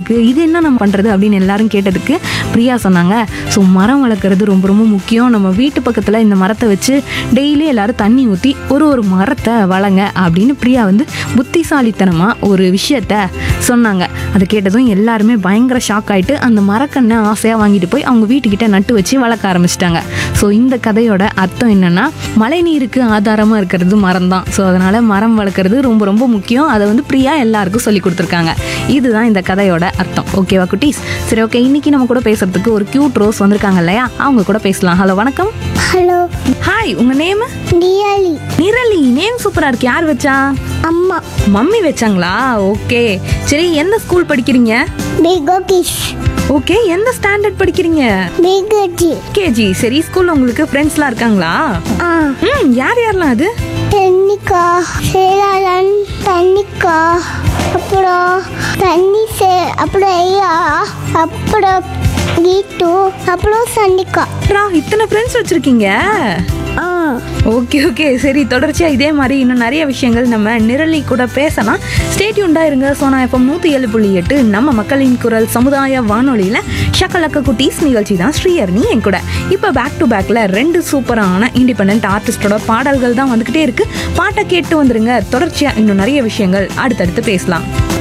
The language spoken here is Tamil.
இருக்குது இது என்ன நம்ம பண்ணுறது அப்படின்னு எல்லாரும் கேட்டதுக்கு பிரியா சொன்னாங்க ஸோ மரம் வளர்க்குறது ரொம்ப ரொம்ப முக்கியம் நம்ம வீட்டு பக்கத்தில் இந்த மரத்தை வச்சு டெய்லி எல்லாரும் தண்ணி ஊற்றி ஒரு ஒரு மரத்தை வளங்க அப்படின்னு பிரியா வந்து புத்திசாலித்தனமாக ஒரு விஷயத்த சொன்னாங்க அதை கேட்டதும் எல்லாருமே பயங்கர ஷாக் ஆயிட்டு அந்த மரக்கண்ணை ஆசையாக வாங்கிட்டு போய் அவங்க வீட்டுக்கிட்ட நட்டு வச்சு வளர்க்க ஆரம்பிச்சிட்டாங்க ஸோ இந்த கதையோட அர்த்தம் என்னன்னா மழை நீருக்கு ஆதாரமாக இருக்கிறது மரம் தான் ஸோ அதனால் மரம் வளர்க்குறது ரொம்ப ரொம்ப முக்கியம் அதை வந்து பிரியா எல்லாருக்கும் சொல்லி கொடுத்துருக்காங்க இதுதான் இந்த கதையோட அர்த்தம் ஓகேவா குட்டீஸ் சரி ஓகே இன்னைக்கு நம்ம கூட பேசுறதுக்கு ஒரு கியூட் ரோஸ் வந்திருக்காங்க இல்லையா அவங்க கூட பேசலாம் ஹலோ வணக்கம் ஹலோ ஹாய் உங்க நேம் நியாலி நிரலி நேம் சூப்பரா இருக்கு யார் வச்சா அம்மா மம்மி வச்சாங்களா ஓகே சரி எந்த ஸ்கூல் படிக்கிறீங்க பிகோகிஸ் ஓகே எந்த ஸ்டாண்டர்ட் படிக்கிறீங்க பிகஜி கேஜி சரி ஸ்கூல்ல உங்களுக்கு ஃப்ரெண்ட்ஸ்லாம் இருக்காங்களா ஆ ம் யார் யாரெல்லாம் அது தண்ணிக்கா சேலாலன் தண்ணிக்கா அப்புறம் தண்ணி சே அப்புறம் ஐயா அப்புறம் கீட்டு அப்புறம் சண்டிக்கா ரா இத்தனை ஃப்ரெண்ட்ஸ் வச்சிருக்கீங்க ஆ ஓகே ஓகே சரி தொடர்ச்சியா இதே மாதிரி இன்னும் நிறைய விஷயங்கள் நம்ம நிரலி கூட பேசலாம் ஸ்டேட்யூண்டா இருங்க சோனா எஃப்எம் நூத்தி ஏழு புள்ளி எட்டு நம்ம மக்களின் குரல் சமுதாய வானொலியில ஷக்கலக்க குட்டீஸ் நிகழ்ச்சி தான் ஸ்ரீயர்னி என் கூட இப்போ பேக் டு பேக்ல ரெண்டு சூப்பரான இண்டிபெண்ட் ஆர்டிஸ்டோட பாடல்கள் தான் வந்துகிட்டே இருக்கு பாட்டை கேட்டு வந்துருங்க தொடர்ச்சியா இன்னும் நிறைய விஷயங்கள் அடுத்தடுத்து பேசலாம்